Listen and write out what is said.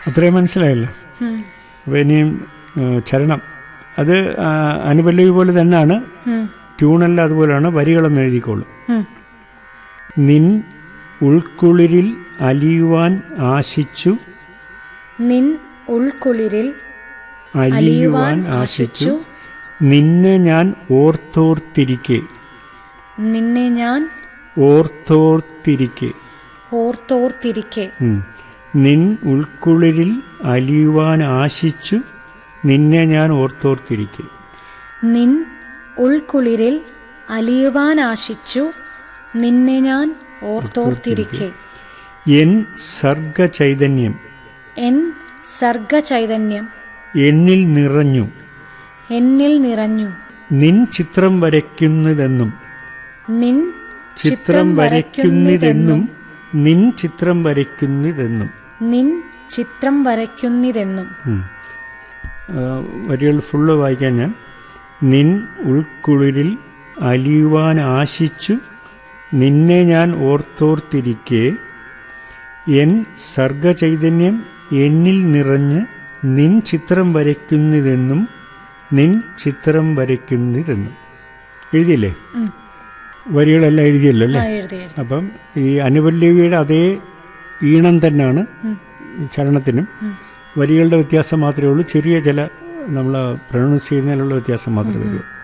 അത്രയും മനസ്സിലായല്ലോ ഉം. അപ്പോൾ ഇനിയും ആ, ചരണം അത് ആ, അനുപല്ലവി പോലെ തന്നെയാണ് ഉം. ട്യൂണെല്ലാം അതുപോലെയാണ് വരികളെന്ന് എഴുതിക്കോളും ഉം. നിൻ ഉൾക്കുളിരിൽ അലിയുവാൻ ആശിച്ചു നിൻ ഉൾക്കുളിരിൽ അലിയുവാൻ ആശിച്ചു നിന്നെ ഞാൻ ഓർത്തോർത്തിരിക്കെ നിന്നെ ഞാൻ ഓർത്തോർത്തിരിക്കെ ഓർത്തോർത്തിരിക്കെ ഉം. നിൻ ഉൾക്കുളിരിൽ അലിയുവാൻ ആശിച്ചു നിന്നെ ഞാൻ ഓർത്തോർത്തിരിക്കെ നിൻ ഉൾക്കുളിരിൽ അലിയുവാൻ ആശിച്ചു നിന്നെ ഞാൻ ഓർത്തോർത്തിരിക്കെ എൻ സർഗചൈതന്യം എൻ സർഗചൈതന്യം എന്നിൽ നിറഞ്ഞു എന്നിൽ നിറഞ്ഞു നിൻ ചിത്രം വരയ്ക്കുന്നതെന്നും നിൻ ചിത്രം വരയ്ക്കുന്നതെന്നും നിൻ ചിത്രം വരയ്ക്കുന്നതെന്നും നിൻ ചിത്രം വരയ്ക്കുന്നിതെന്നും ഉം. ആ, വരികൾ ഫുള്ള് വായിക്കാൻ ഞാൻ നിൻ ഉൾക്കുളിരിൽ അലിയുവാൻ ആശിച്ചു നിന്നെ ഞാൻ ഓർത്തോർത്തിരിക്കെ എൻ സർഗചൈതന്യം എന്നിൽ നിറഞ്ഞ് നിൻ ചിത്രം വരയ്ക്കുന്നതെന്നും നിൻ ചിത്രം വരയ്ക്കുന്നതെന്നും എഴുതിയില്ലേ ഉം. വരികളെല്ലാം എഴുതിയല്ലോ അല്ലേ ആ എഴുതി എഴുതി അപ്പം ഈ അനുപല്ലവിയുടെ അതേ ഈണം തന്നെയാണ് ഉം. ചരണത്തിനും ഉം. വരികളുടെ വ്യത്യാസം മാത്രമേ ഉള്ളൂ ചെറിയ ചില നമ്മൾ പ്രൊണൗൺസ് ചെയ്യുന്നതിലുള്ള വ്യത്യാസം മാത്രമേ ഉള്ളൂ